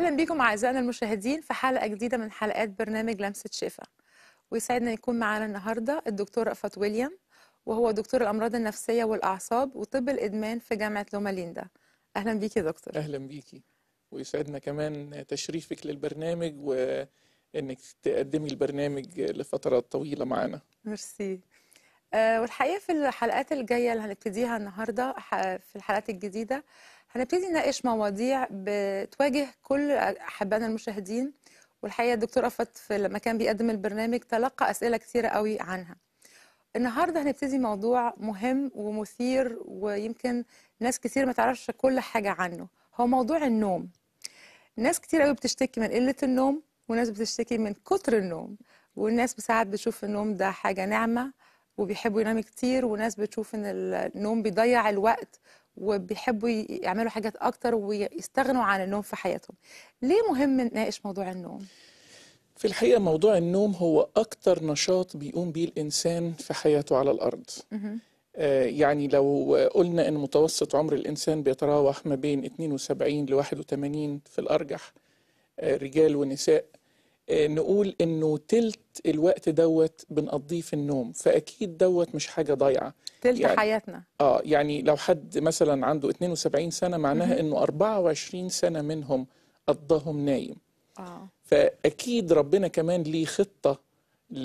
أهلا بكم أعزائنا المشاهدين في حلقة جديدة من حلقات برنامج لمسة شفا ويسعدنا يكون معنا النهاردة الدكتور رأفت ويليام وهو دكتور الأمراض النفسية والأعصاب وطب الإدمان في جامعة لوما ليندا أهلا بيك يا دكتور اهلا بيكي ويسعدنا كمان تشريفك للبرنامج وانك تقدمي البرنامج لفترات طويله معانا ميرسي آه والحقيقة في الحلقات الجاية اللي هنبتديها النهاردة ح- في الحلقات الجديدة هنبتدي نناقش مواضيع بتواجه كل أحبائنا المشاهدين والحقيقة الدكتور رأفت في لما كان بيقدم البرنامج تلقى أسئلة كثيرة قوي عنها النهاردة هنبتدي موضوع مهم ومثير ويمكن ناس كتير ما تعرفش كل حاجة عنه هو موضوع النوم ناس كتير قوي بتشتكي من قلة النوم وناس بتشتكي من كتر النوم والناس ساعات بتشوف النوم ده حاجة نعمة وبيحبوا يناموا كتير وناس بتشوف ان النوم بيضيع الوقت وبيحبوا ي- يعملوا حاجات اكتر ويستغنوا عن النوم في حياتهم ليه مهم نناقش موضوع النوم في الحقيقه موضوع النوم هو اكتر نشاط بيقوم بيه الانسان في حياته على الارض مهم. آه، يعني لو قلنا ان متوسط عمر الانسان بيتراوح ما بين 72 ل 81 في الارجح آه، رجال ونساء آه، نقول انه تلت الوقت دوت بنقضيه في النوم فاكيد دوت مش حاجه ضايعه تلت يعني- حياتنا اه يعني لو حد مثلا عنده 72 سنة معناها انه 24 سنة منهم قضاهم نايم اه فأكيد ربنا كمان ليه خطة ل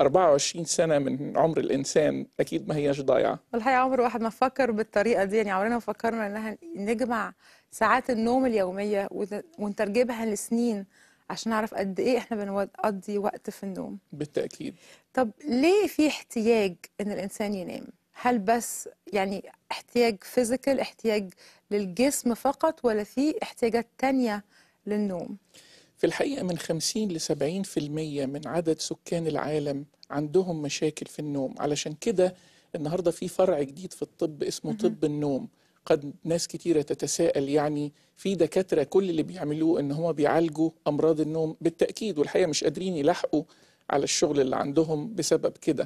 24 سنة من عمر الإنسان أكيد ما هياش ضايعة والحقيقة عمر واحد ما فكر بالطريقة دي يعني عمرنا ما فكرنا انها نجمع ساعات النوم اليومية ون- ونترجمها لسنين عشان نعرف قد ايه احنا بنقضي وقت في النوم بالتأكيد طب ليه في احتياج ان الانسان ينام هل بس يعني احتياج فيزيكال احتياج للجسم فقط ولا في احتياجات تانية للنوم في الحقيقة من 50 ل 70% من عدد سكان العالم عندهم مشاكل في النوم علشان كده النهاردة في فرع جديد في الطب اسمه طب النوم قد ناس كتيرة تتساءل يعني في دكاترة كل اللي بيعملوه ان هم بيعالجوا امراض النوم بالتأكيد والحقيقة مش قادرين يلاحقوا على الشغل اللي عندهم بسبب كده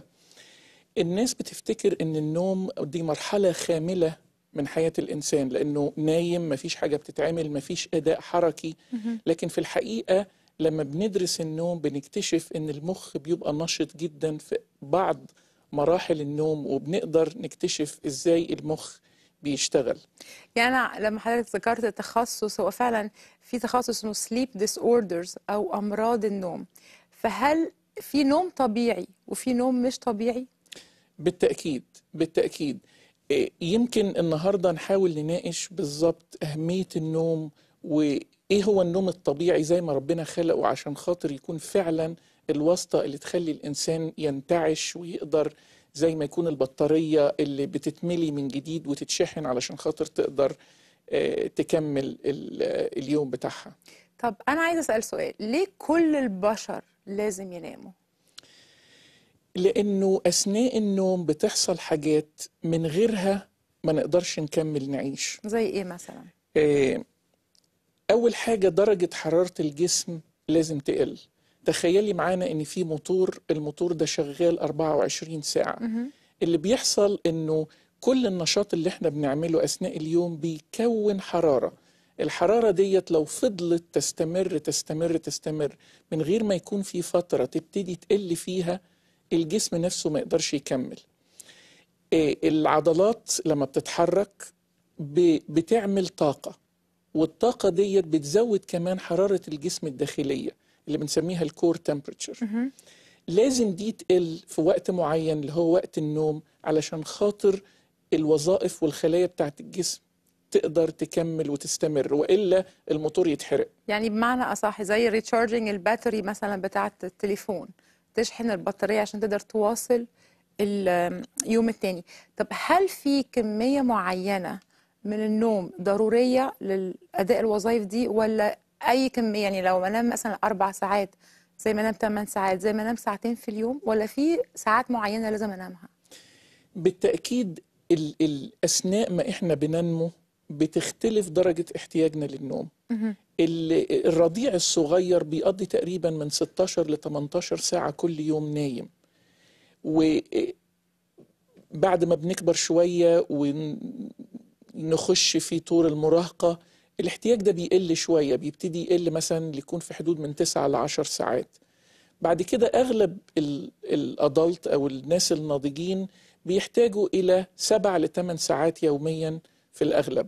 الناس بتفتكر ان النوم دي مرحلة خاملة من حياة الإنسان لأنه نايم مفيش حاجة بتتعمل مفيش أداء حركي لكن في الحقيقة لما بندرس النوم بنكتشف ان المخ بيبقى نشط جدا في بعض مراحل النوم وبنقدر نكتشف ازاي المخ بيشتغل يعني أنا لما حضرتك ذكرت التخصص هو فعلا في تخصص اسمه sleep disorders أو أمراض النوم فهل في نوم طبيعي وفي نوم مش طبيعي؟ بالتأكيد بالتأكيد إيه، يمكن النهاردة نحاول نناقش بالظبط أهمية النوم وإيه هو النوم الطبيعي زي ما ربنا خلقه عشان خاطر يكون فعلا الواسطة اللي تخلي الإنسان ينتعش ويقدر زي ما يكون البطارية اللي بتتملي من جديد وتتشحن علشان خاطر تقدر آه، تكمل ال- آه، اليوم بتاعها طب أنا عايزة أسأل سؤال ليه كل البشر لازم يناموا؟ لأنه أثناء النوم بتحصل حاجات من غيرها ما نقدرش نكمل نعيش زي إيه مثلا؟ آه، أول حاجة درجة حرارة الجسم لازم تقل تخيلي معانا إن في موتور الموتور ده شغال 24 ساعة اللي بيحصل إنه كل النشاط اللي إحنا بنعمله أثناء اليوم بيكون حرارة الحرارة ديت لو فضلت تستمر تستمر تستمر من غير ما يكون في فترة تبتدي تقل فيها الجسم نفسه ما يقدرش يكمل آه، العضلات لما بتتحرك ب- بتعمل طاقة والطاقة ديت بتزود كمان حرارة الجسم الداخلية اللي بنسميها الكور تمبرتشر لازم دي تقل في وقت معين اللي هو وقت النوم علشان خاطر الوظائف والخلايا بتاعت الجسم تقدر تكمل وتستمر وإلا الموتور يتحرق يعني بمعنى أصح زي ريتشارجينج الباتري مثلا بتاعة التليفون تشحن البطارية عشان تقدر تواصل اليوم التاني طب هل في كمية معينة من النوم ضرورية للأداء الوظائف دي ولا أي كمية يعني لو أنام مثلا أربع ساعات زي ما أنام ثمان ساعات زي ما أنام ساعتين في اليوم ولا في ساعات معينة لازم أنامها بالتأكيد ال ال أثناء ما إحنا بننمو بتختلف درجة احتياجنا للنوم ال- الرضيع الصغير بيقضي تقريبا من 16 ل 18 ساعة كل يوم نايم وبعد ما بنكبر شوية ونخش في طور المراهقة الاحتياج ده بيقل شوية بيبتدي يقل مثلا يكون في حدود من 9 ل 10 ساعات بعد كده أغلب الأدلت أو الناس الناضجين بيحتاجوا إلى 7 ل 8 ساعات يوميا في الأغلب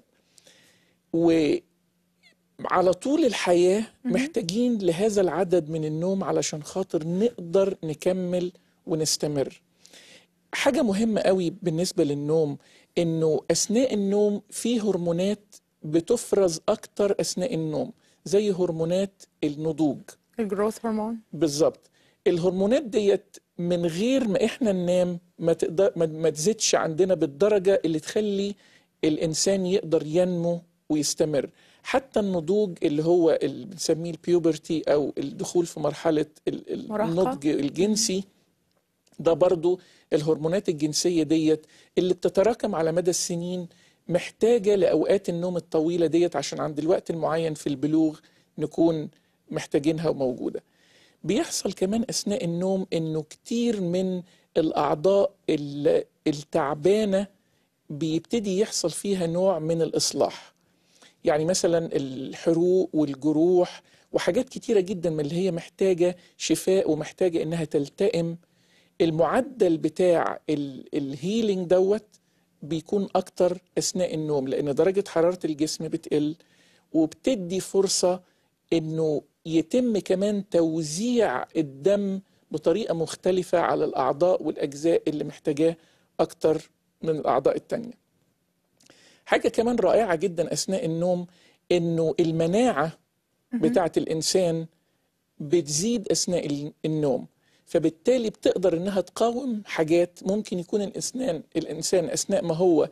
وعلى طول الحياة محتاجين لهذا العدد من النوم علشان خاطر نقدر نكمل ونستمر حاجة مهمة قوي بالنسبة للنوم إنه أثناء النوم في هرمونات بتفرز أكتر أثناء النوم زي هرمونات النضوج الجروث هرمون بالظبط الهرمونات ديت من غير ما احنا ننام ما تقدر ما, ما تزيدش عندنا بالدرجه اللي تخلي الانسان يقدر ينمو ويستمر حتى النضوج اللي هو اللي بنسميه البيوبرتي او الدخول في مرحله ال- مراهقة. النضج الجنسي ده برضو الهرمونات الجنسيه ديت اللي بتتراكم على مدى السنين محتاجه لاوقات النوم الطويله ديت عشان عند الوقت المعين في البلوغ نكون محتاجينها وموجوده بيحصل كمان اثناء النوم انه كتير من الاعضاء ال- التعبانه بيبتدي يحصل فيها نوع من الاصلاح يعني مثلا الحروق والجروح وحاجات كتيره جدا من اللي هي محتاجه شفاء ومحتاجه انها تلتئم المعدل بتاع ال- الهيلينج دوت بيكون اكتر اثناء النوم لان درجه حراره الجسم بتقل وبتدي فرصه انه يتم كمان توزيع الدم بطريقه مختلفه على الاعضاء والاجزاء اللي محتاجاه اكتر من الاعضاء التانيه حاجه كمان رائعه جدا اثناء النوم انه المناعه بتاعه الانسان بتزيد اثناء ال- النوم فبالتالي بتقدر انها تقاوم حاجات ممكن يكون الانسان الانسان اثناء ما هو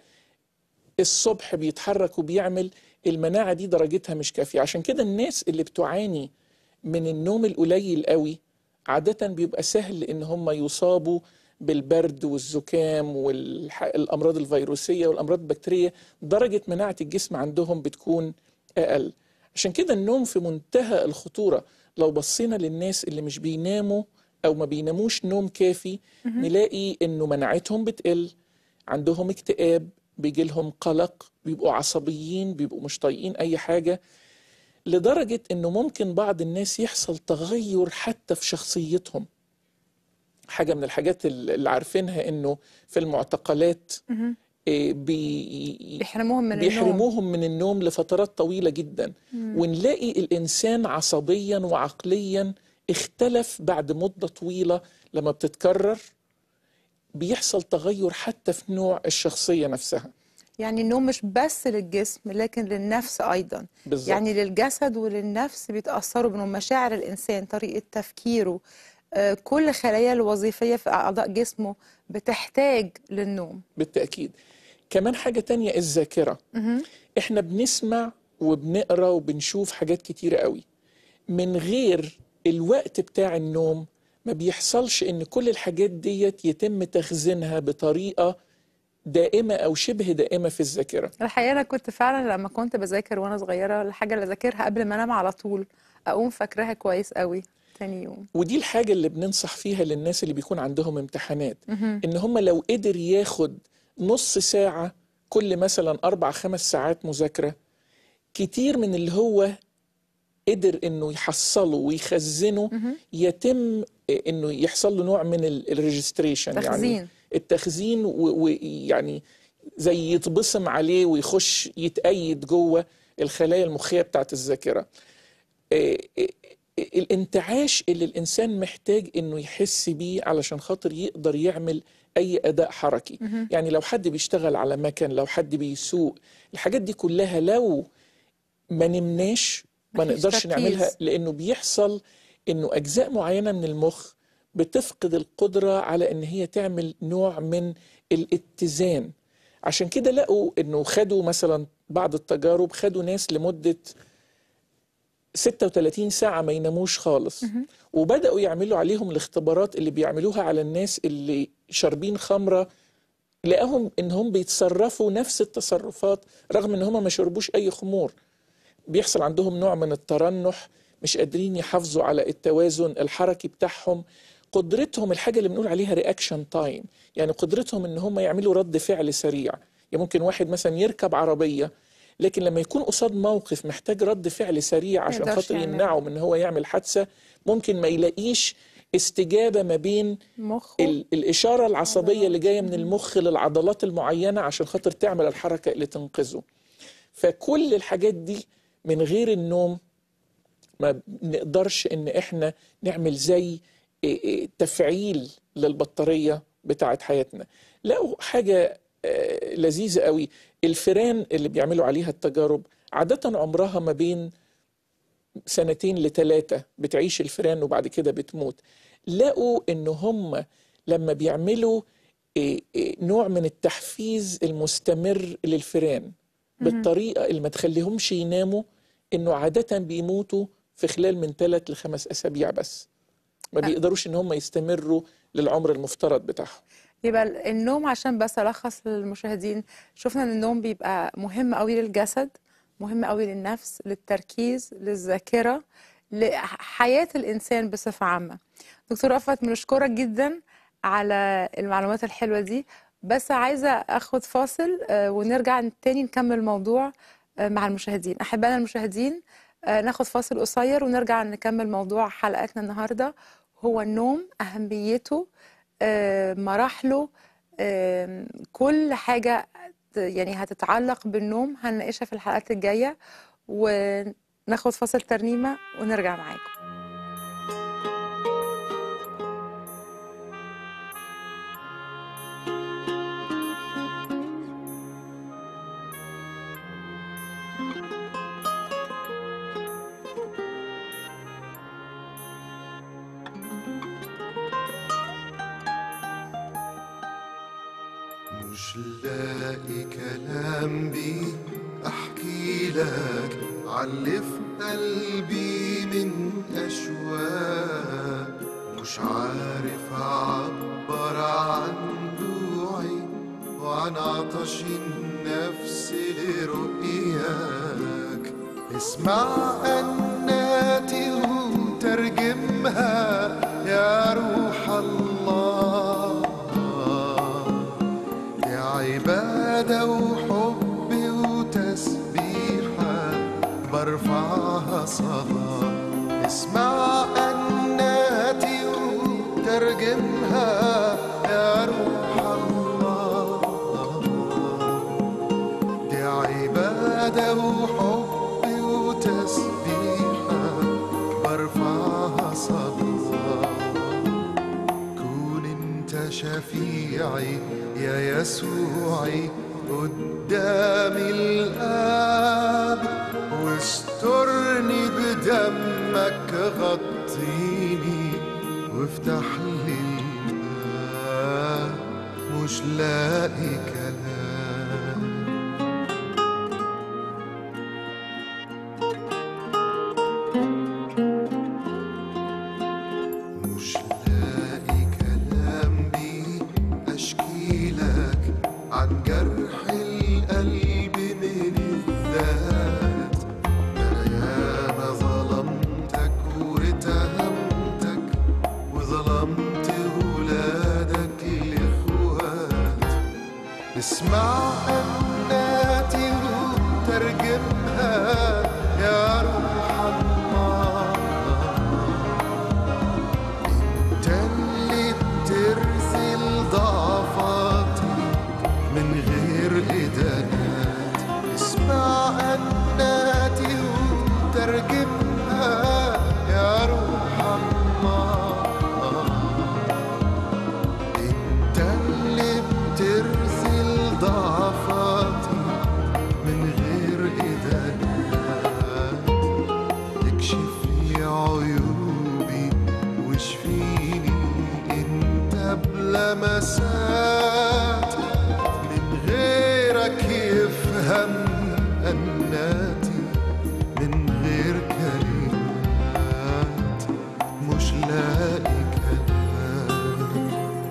الصبح بيتحرك وبيعمل المناعه دي درجتها مش كافيه عشان كده الناس اللي بتعاني من النوم القليل قوي عاده بيبقى سهل ان هم يصابوا بالبرد والزكام والامراض الفيروسيه والامراض البكتيريه درجه مناعه الجسم عندهم بتكون اقل عشان كده النوم في منتهى الخطوره لو بصينا للناس اللي مش بيناموا او ما بيناموش نوم كافي نلاقي انه مناعتهم بتقل عندهم اكتئاب بيجي لهم قلق بيبقوا عصبيين بيبقوا مش طايقين اي حاجه لدرجه انه ممكن بعض الناس يحصل تغير حتى في شخصيتهم حاجه من الحاجات اللي عارفينها انه في المعتقلات إيه، بي بيحرموهم من النوم بيحرموهم من النوم لفترات طويلة جدا ونلاقي الإنسان عصبيا وعقليا اختلف بعد مدة طويلة لما بتتكرر بيحصل تغير حتى في نوع الشخصية نفسها يعني النوم مش بس للجسم لكن للنفس أيضا بالظبط يعني للجسد وللنفس بيتأثروا بأنه مشاعر الإنسان طريقة تفكيره آه، كل خلايا الوظيفية في أعضاء جسمه بتحتاج للنوم بالتأكيد كمان حاجة تانية الذاكرة احنا بنسمع وبنقرا وبنشوف حاجات كتيرة قوي من غير الوقت بتاع النوم ما بيحصلش ان كل الحاجات ديت يتم تخزينها بطريقة دائمة او شبه دائمة في الذاكرة الحقيقة أنا كنت فعلا لما كنت بذاكر وأنا صغيرة الحاجة اللي أذاكرها قبل ما أنام على طول أقوم فاكراها كويس قوي تاني يوم ودي الحاجة اللي بننصح فيها للناس اللي بيكون عندهم امتحانات ان هم لو قدر ياخد نص ساعة كل مثلا اربع خمس ساعات مذاكرة كتير من اللي هو قدر انه يحصله ويخزنه يتم انه يحصل له نوع من الريجستريشن يعني تخزين. التخزين ويعني زي يتبصم عليه ويخش يتأيد جوه الخلايا المخية بتاعت الذاكرة آه، آه، الانتعاش اللي الإنسان محتاج إنه يحس بيه علشان خاطر يقدر يعمل أي أداء حركي يعني لو حد بيشتغل على مكن لو حد بيسوق الحاجات دي كلها لو ما نمناش ما مفيش نقدرش تركيز. نعملها لأنه بيحصل إنه أجزاء معينة من المخ بتفقد القدرة على إن هي تعمل نوع من الاتزان عشان كده لقوا إنه خدوا مثلا بعض التجارب خدوا ناس لمدة 36 ساعة ما يناموش خالص وبدأوا يعملوا عليهم الاختبارات اللي بيعملوها على الناس اللي شاربين خمرة لقاهم انهم بيتصرفوا نفس التصرفات رغم ان هم ما شربوش اي خمور بيحصل عندهم نوع من الترنح مش قادرين يحافظوا على التوازن الحركي بتاعهم قدرتهم الحاجة اللي بنقول عليها رياكشن تايم يعني قدرتهم ان هم يعملوا رد فعل سريع يعني ممكن واحد مثلا يركب عربية لكن لما يكون قصاد موقف محتاج رد فعل سريع عشان يقدرش خاطر يعمله. يمنعه من ان هو يعمل حادثه ممكن ما يلاقيش استجابه ما بين مخه ال- الإشارة العصبية اللي جاية من المخ للعضلات المعينة عشان خاطر تعمل الحركة اللي تنقذه فكل الحاجات دي من غير النوم ما نقدرش ان احنا نعمل زي إيه إيه تفعيل للبطارية بتاعت حياتنا لقوا حاجة آه، لذيذة قوي الفئران اللي بيعملوا عليها التجارب عادة عمرها ما بين سنتين لثلاثة بتعيش الفئران وبعد كده بتموت لقوا ان هم لما بيعملوا إيه إيه نوع من التحفيز المستمر للفئران بالطريقة اللي ما تخليهمش يناموا انه عادة بيموتوا في خلال من ثلاث لخمس اسابيع بس ما بيقدروش ان هم يستمروا للعمر المفترض بتاعهم يبقى النوم عشان بس ألخص للمشاهدين شفنا إن النوم بيبقى مهم قوي للجسد مهم قوي للنفس للتركيز للذاكرة لحياة الإنسان بصفة عامة دكتور رأفت بنشكرك جدا على المعلومات الحلوة دي بس عايزة أخد فاصل آه، ونرجع تاني نكمل الموضوع آه، مع المشاهدين أحبائنا المشاهدين آه، ناخد فاصل قصير ونرجع نكمل موضوع حلقتنا النهاردة هو النوم أهميته آه، مراحله آه، كل حاجة ت- يعني هتتعلق بالنوم هنناقشها في الحلقات الجاية وناخد فاصل ترنيمة ونرجع معاكم مش لاقي كلام بيه احكي لك علي في قلبي من اشواق مش عارف اعبر عن جوعي وعن عطش النفس لرؤياك اسمع اناتي وترجمها يا روح الله يا عبادة وحب وتسبيحة برفعها صلاة اسمع أناتي وترجمها يا روح الله دي عبادة وحب وتسبيحة برفعها صلاة كون انت شفيعي يا يسوعي قدام الآب واسترني بدمك غطيني وافتح لي الباب مش لاقي كلام مش لاقي كلام بيه اشكي لك عن جرح القلب من الذات انا ياما ظلمتك واتهمتك وظلمت ولادك الاخوات اسمع اناتي وترجمها يا روح الله انت اللي بترسل ضعفاتي من غير ادانات اسمع اناتي وترجمها يا روح الله انت اللي بترسل ضعفاتي من غير ادانات اكشف لي عيوبي واشفيني انت بلمسات من غيرك يفهم اناتي من غير كلمات مش لاقي كلام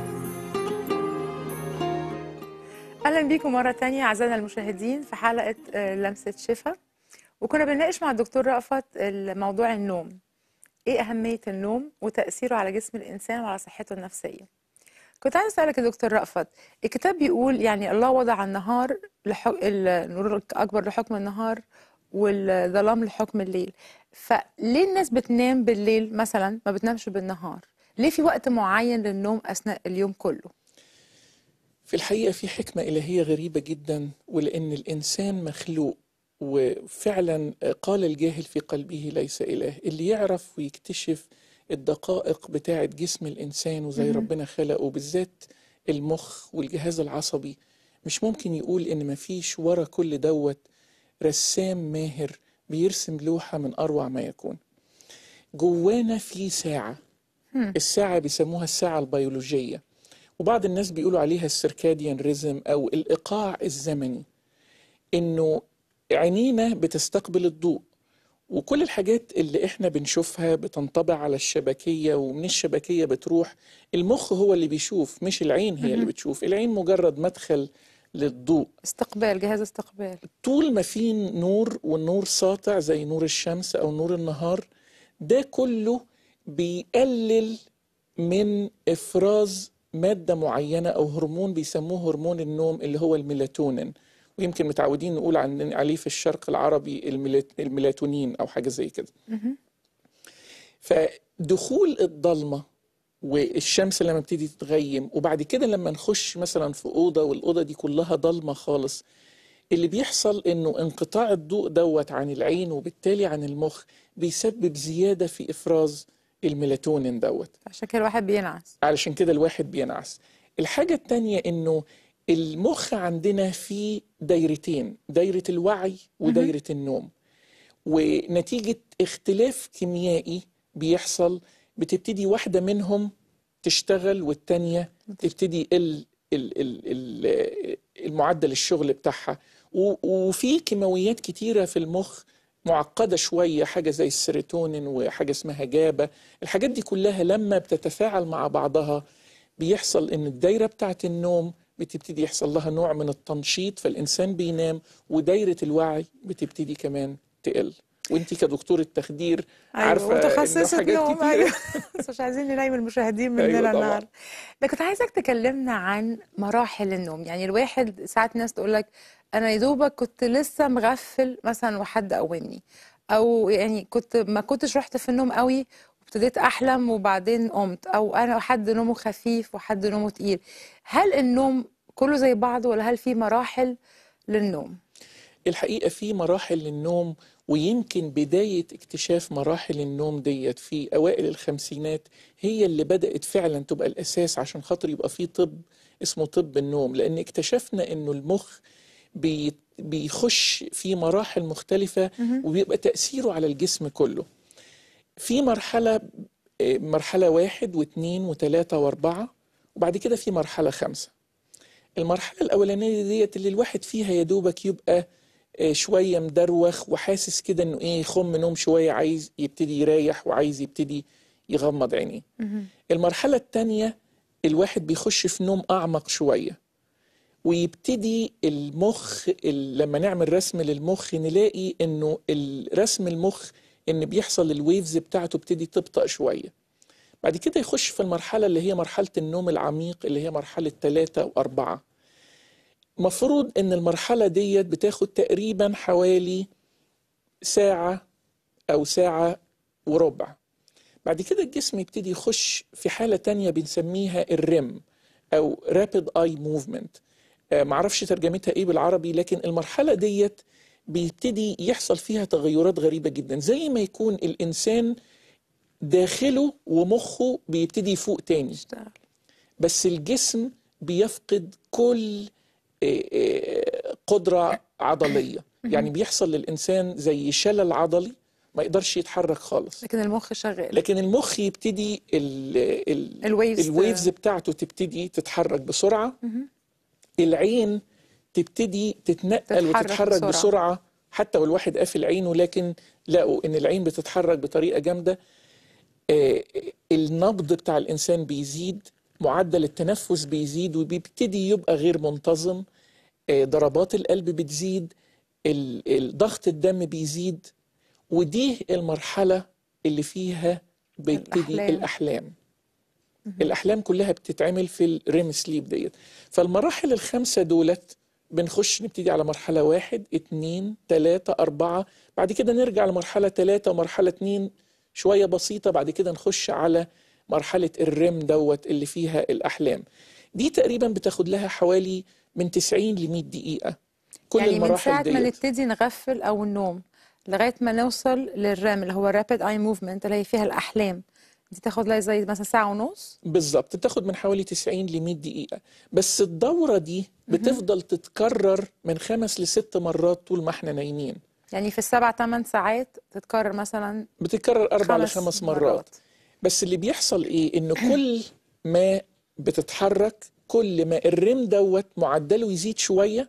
اهلا بيكم مره تانية اعزائنا المشاهدين في حلقه آه، لمسه شفا وكنا بنناقش مع الدكتور رأفت موضوع النوم ايه اهميه النوم وتاثيره على جسم الانسان وعلى صحته النفسيه كنت عايز اسالك يا دكتور رأفت الكتاب بيقول يعني الله وضع النهار لحك... النور اكبر لحكم النهار والظلام لحكم الليل فليه الناس بتنام بالليل مثلا ما بتنامش بالنهار ليه في وقت معين للنوم اثناء اليوم كله في الحقيقة في حكمة إلهية غريبة جدا ولأن الإنسان مخلوق وفعلا قال الجاهل في قلبه ليس إله اللي يعرف ويكتشف الدقائق بتاعة جسم الإنسان وزي مهم. ربنا خلقه بالذات المخ والجهاز العصبي مش ممكن يقول إن مفيش ورا كل دوت رسام ماهر بيرسم لوحة من أروع ما يكون جوانا في ساعة هم. الساعة بيسموها الساعة البيولوجية وبعض الناس بيقولوا عليها السيركاديان ريزم أو الإيقاع الزمني إنه عينينا بتستقبل الضوء وكل الحاجات اللي احنا بنشوفها بتنطبع على الشبكية ومن الشبكية بتروح المخ هو اللي بيشوف مش العين هي اللي مهم. بتشوف العين مجرد مدخل للضوء استقبال جهاز استقبال طول ما في نور والنور ساطع زي نور الشمس او نور النهار ده كله بيقلل من افراز ماده معينه او هرمون بيسموه هرمون النوم اللي هو الميلاتونين ويمكن متعودين نقول عن عليه في الشرق العربي الميلات- الميلاتونين او حاجه زي كده مهم. فدخول الضلمه والشمس لما بتبتدي تتغيم وبعد كده لما نخش مثلا في اوضه والاوضه دي كلها ضلمه خالص اللي بيحصل انه انقطاع الضوء دوت عن العين وبالتالي عن المخ بيسبب زياده في افراز الميلاتونين دوت عشان كده الواحد بينعس علشان كده الواحد بينعس الحاجه التانيه انه المخ عندنا فيه دايرتين دايره الوعي ودايره النوم ونتيجه اختلاف كيميائي بيحصل بتبتدي واحده منهم تشتغل والتانيه تبتدي يقل ال- ال- ال- المعدل الشغل بتاعها و- وفي كيماويات كتيرة في المخ معقدة شوية حاجة زي السيروتونين وحاجة اسمها جابا الحاجات دي كلها لما بتتفاعل مع بعضها بيحصل ان الدايرة بتاعت النوم بتبتدي يحصل لها نوع من التنشيط فالإنسان بينام ودايرة الوعي بتبتدي كمان تقل وانت كدكتورة تخدير عارفة إنه متخصصة حاجات نوم كتيرة. أيوة. بس مش عايزين ننيم المشاهدين مننا أيوة طبعاً. النهارده ده كنت عايزك تكلمنا عن مراحل النوم يعني الواحد ساعات ناس تقول لك انا يا دوبك كنت لسه مغفل مثلا وحد قومني او يعني كنت ما كنتش رحت في النوم قوي وابتديت احلم وبعدين قمت او انا حد نومه خفيف وحد نومه تقيل هل النوم كله زي بعضه ولا هل في مراحل للنوم الحقيقة في مراحل للنوم ويمكن بداية اكتشاف مراحل النوم ديت في أوائل الخمسينات هي اللي بدأت فعلا تبقى الأساس عشان خاطر يبقى في طب اسمه طب النوم لأن اكتشفنا إنه المخ بي بيخش في مراحل مختلفة وبيبقى تأثيره على الجسم كله في مرحلة آه، مرحلة واحد واثنين وثلاثة وأربعة وبعد كده في مرحلة خمسة المرحلة الأولانية ديت اللي الواحد فيها يا دوبك يبقى آه، شوية مدروخ وحاسس كده إنه إيه يخم نوم شوية عايز يبتدي يريح وعايز يبتدي يغمض عينيه المرحلة التانية الواحد بيخش في نوم أعمق شوية ويبتدي المخ ال- لما نعمل رسم للمخ نلاقي إنه الرسم المخ إن بيحصل الويفز بتاعته بتدي تبطأ شوية بعد كده يخش في المرحلة اللي هي مرحلة النوم العميق اللي هي مرحلة ثلاثة وأربعة مفروض إن المرحلة ديت بتاخد تقريبا حوالي ساعة أو ساعة وربع بعد كده الجسم يبتدي يخش في حالة تانية بنسميها الريم أو Rapid Eye Movement آه، معرفش ترجمتها إيه بالعربي لكن المرحلة ديت بيبتدي يحصل فيها تغيرات غريبة جدا زي ما يكون الإنسان داخله ومخه بيبتدي يفوق تاني اشتغل بس الجسم بيفقد كل آه، آه، قدرة عضلية يعني بيحصل للإنسان زي شلل عضلي ما يقدرش يتحرك خالص لكن المخ شغال لكن المخ يبتدي ال ال الويفز الويفز بتاعته تبتدي تتحرك بسرعة العين تبتدي تتنقل تتحرك وتتحرك بسرعة. بسرعة حتى والواحد قافل عينه لكن لقوا ان العين بتتحرك بطريقة جامدة آه، النبض بتاع الإنسان بيزيد معدل التنفس بيزيد وبيبتدي يبقى غير منتظم آه، ضربات القلب بتزيد ال- ال- ضغط الدم بيزيد ودي المرحلة اللي فيها بيبتدي الأحلام. الأحلام الاحلام كلها بتتعمل في الريم سليب ديت فالمراحل الخمسه دولت بنخش نبتدي على مرحله واحد اتنين تلاته اربعه بعد كده نرجع لمرحله تلاته ومرحله اتنين شويه بسيطه بعد كده نخش على مرحله الريم دوت اللي فيها الاحلام دي تقريبا بتاخد لها حوالي من 90 ل 100 دقيقه كل يعني من المراحل ساعة ما ديت نبتدي نغفل أو النوم لغاية ما نوصل للرام اللي هو رابid اي موفمنت اللي هي فيها الأحلام دي تاخد لها زي مثلا ساعة ونص بالظبط بتاخد من حوالي 90 ل 100 دقيقة بس الدورة دي بتفضل تتكرر من خمس لست مرات طول ما احنا نايمين يعني في السبع ثمان ساعات تتكرر مثلا بتتكرر أربع خمس لخمس مرات. مرات. بس اللي بيحصل إيه إن كل ما بتتحرك كل ما الريم دوت معدله يزيد شوية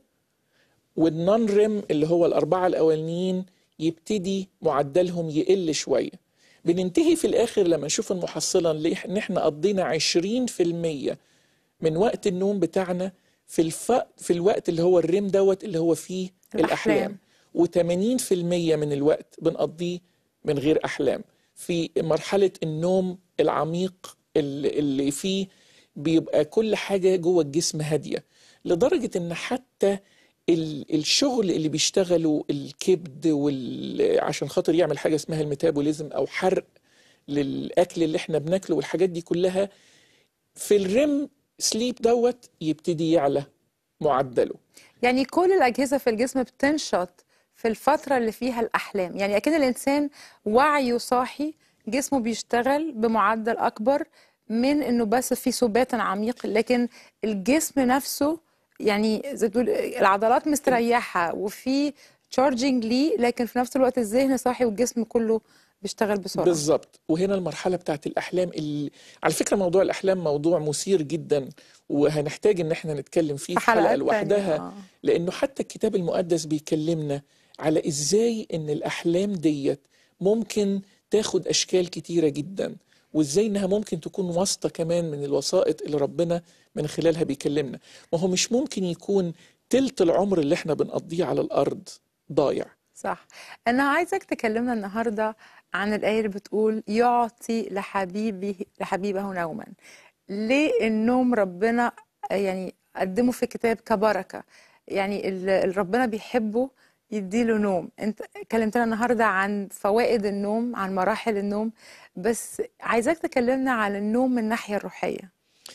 والنون ريم اللي هو الأربعة الأولانيين يبتدي معدلهم يقل شوية بننتهي في الآخر لما نشوف المحصلة اللي إن إحنا قضينا 20% من وقت النوم بتاعنا في الف... في الوقت اللي هو الريم دوت اللي هو فيه الأحلام. الأحلام و80% من الوقت بنقضيه من غير أحلام في مرحلة النوم العميق اللي اللي فيه بيبقى كل حاجة جوه الجسم هادية لدرجة إن حتى ال- الشغل اللي بيشتغله الكبد وال... عشان خاطر يعمل حاجة اسمها الميتابوليزم أو حرق للأكل اللي احنا بناكله والحاجات دي كلها في الريم سليب دوت يبتدي يعلى معدله يعني كل الأجهزة في الجسم بتنشط في الفترة اللي فيها الأحلام يعني أكيد الإنسان وعيه صاحي جسمه بيشتغل بمعدل أكبر من إنه بس في سبات عميق لكن الجسم نفسه يعني زي ما تقول العضلات مستريحة وفي تشارجنج ليه لكن في نفس الوقت الذهن صاحي والجسم كله بيشتغل بسرعة بالظبط وهنا المرحله بتاعت الاحلام اللي على فكره موضوع الاحلام موضوع مثير جدا وهنحتاج ان احنا نتكلم فيه في في حلقه حلقات لوحدها تانية، آه. لانه حتى الكتاب المقدس بيكلمنا على ازاي ان الاحلام ديت ممكن تاخد اشكال كتيره جدا وازاي انها ممكن تكون واسطه كمان من الوسائط اللي ربنا من خلالها بيكلمنا ما هو مش ممكن يكون تلت العمر اللي احنا بنقضيه على الارض ضايع صح أنا عايزك تكلمنا النهاردة عن الآية اللي بتقول يعطي لحبيبه لحبيبه نوما ليه النوم ربنا يعني قدمه في الكتاب كبركة يعني اللي ربنا بيحبه يديله نوم انت كلمتنا النهاردة عن فوائد النوم عن مراحل النوم بس عايزاك تكلمنا عن النوم من الناحية الروحية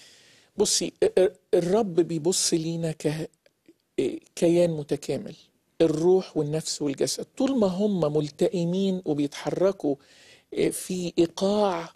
بصي الرب بيبص لينا ك كيان متكامل الروح والنفس والجسد طول ما هم ملتئمين وبيتحركوا في ايقاع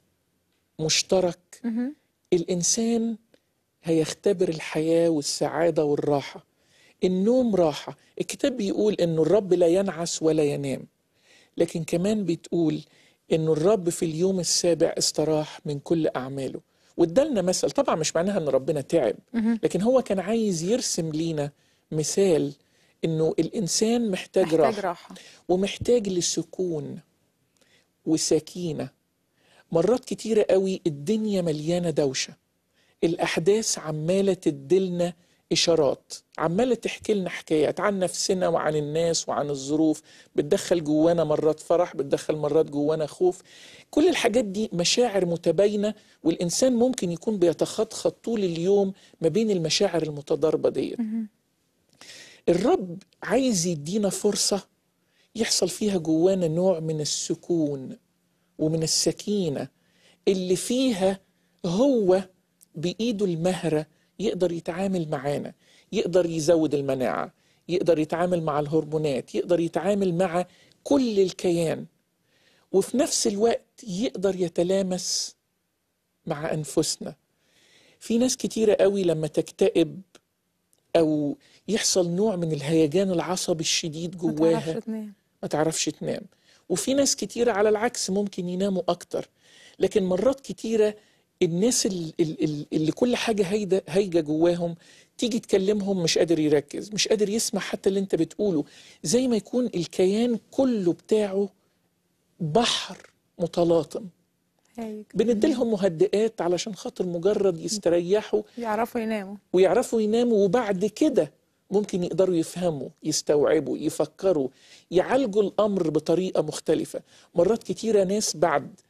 مشترك الانسان هيختبر الحياه والسعاده والراحه النوم راحه الكتاب بيقول انه الرب لا ينعس ولا ينام لكن كمان بتقول انه الرب في اليوم السابع استراح من كل اعماله وادالنا مثل طبعا مش معناها ان ربنا تعب لكن هو كان عايز يرسم لينا مثال انه الانسان محتاج, محتاج راحه راحة ومحتاج لسكون وسكينه مرات كتيره قوي الدنيا مليانه دوشه الاحداث عماله تدلنا اشارات عماله تحكي لنا حكايات عن نفسنا وعن الناس وعن الظروف بتدخل جوانا مرات فرح بتدخل مرات جوانا خوف كل الحاجات دي مشاعر متباينه والانسان ممكن يكون بيتخطخط طول اليوم ما بين المشاعر المتضاربه ديت الرب عايز يدينا فرصه يحصل فيها جوانا نوع من السكون ومن السكينه اللي فيها هو بايده المهره يقدر يتعامل معانا يقدر يزود المناعه يقدر يتعامل مع الهرمونات يقدر يتعامل مع كل الكيان وفي نفس الوقت يقدر يتلامس مع انفسنا في ناس كتيره قوي لما تكتئب او يحصل نوع من الهيجان العصبي الشديد ما جواها تعرفش تنام ما تعرفش تنام وفي ناس كتيرة على العكس ممكن يناموا أكتر لكن مرات كتيرة الناس ال- ال- ال- اللي كل حاجة هايدة هايجة جواهم تيجي تكلمهم مش قادر يركز مش قادر يسمع حتى اللي انت بتقوله زي ما يكون الكيان كله بتاعه بحر متلاطم هيك. بنديلهم مهدئات علشان خاطر مجرد يستريحوا يعرفوا يناموا ويعرفوا يناموا وبعد كده ممكن يقدروا يفهموا يستوعبوا يفكروا يعالجوا الأمر بطريقة مختلفة مرات كتيرة ناس بعد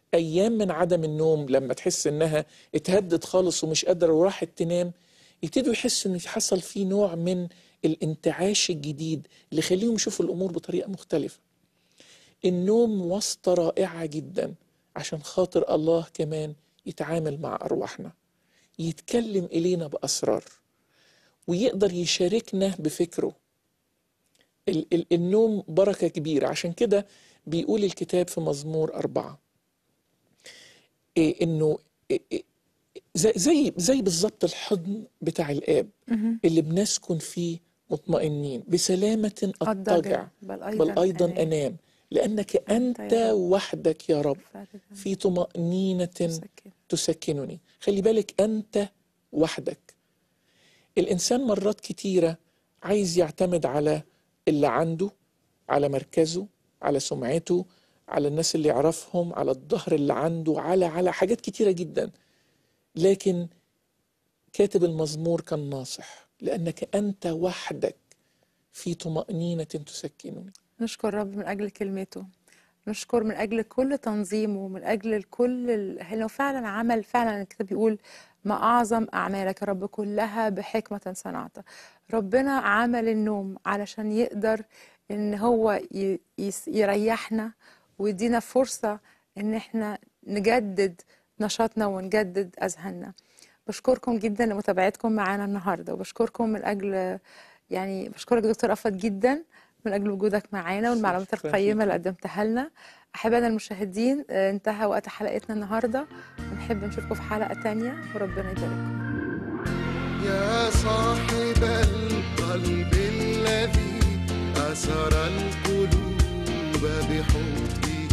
ايام من عدم النوم لما تحس انها اتهدت خالص ومش قادره وراحت تنام يبتدوا يحسوا ان حصل في نوع من الانتعاش الجديد اللي يخليهم يشوفوا الامور بطريقه مختلفه النوم واسطه رائعه جدا عشان خاطر الله كمان يتعامل مع ارواحنا يتكلم الينا باسرار ويقدر يشاركنا بفكره ال- ال- النوم بركه كبيره عشان كده بيقول الكتاب في مزمور أربعة إيه إنه إيه إيه زي زي زي بالظبط الحضن بتاع الآب اللي بنسكن فيه مطمئنين بسلامة أضطجع بل أيضا, بل أيضا أنام لأنك أنت يا رب. وحدك يا رب فارغاً في طمأنينة سكن. تسكنني خلي بالك أنت وحدك الإنسان مرات كتيرة عايز يعتمد على اللي عنده على مركزه على سمعته على الناس اللي يعرفهم على الظهر اللي عنده على على حاجات كتيرة جدا لكن كاتب المزمور كان ناصح لأنك أنت وحدك في طمأنينة تسكنني نشكر رب من أجل كلمته نشكر من أجل كل تنظيمه من أجل كل ال... لو فعلا عمل فعلا الكتاب بيقول ما أعظم أعمالك يا رب كلها بحكمة صنعتها ربنا عمل النوم علشان يقدر إن هو ي... يس... يريحنا ويدينا فرصة إن إحنا نجدد نشاطنا ونجدد أذهاننا بشكركم جدا لمتابعتكم معانا النهارده وبشكركم من اجل يعني بشكرك دكتور افضل جدا من اجل وجودك معانا والمعلومات شكراً القيمه اللي ليكي. قدمتها لنا احبائنا المشاهدين آه، انتهى وقت حلقتنا النهارده ونحب نشوفكم في حلقه تانية وربنا يبارككم يا صاحب القلب الذي أسر القلوب بحبه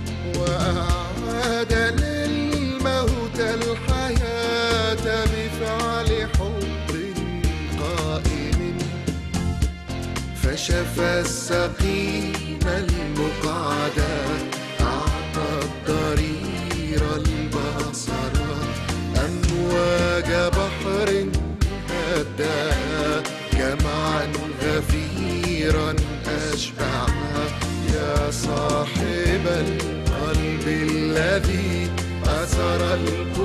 وأعاد للموت الحياة بفعل حب قائم فشفى السقيم المقعد أعطى الضرير البصر أمواج بحر هداها جمعا غفيرا أشبعها يا صاحب القلب الذي أسر القلوب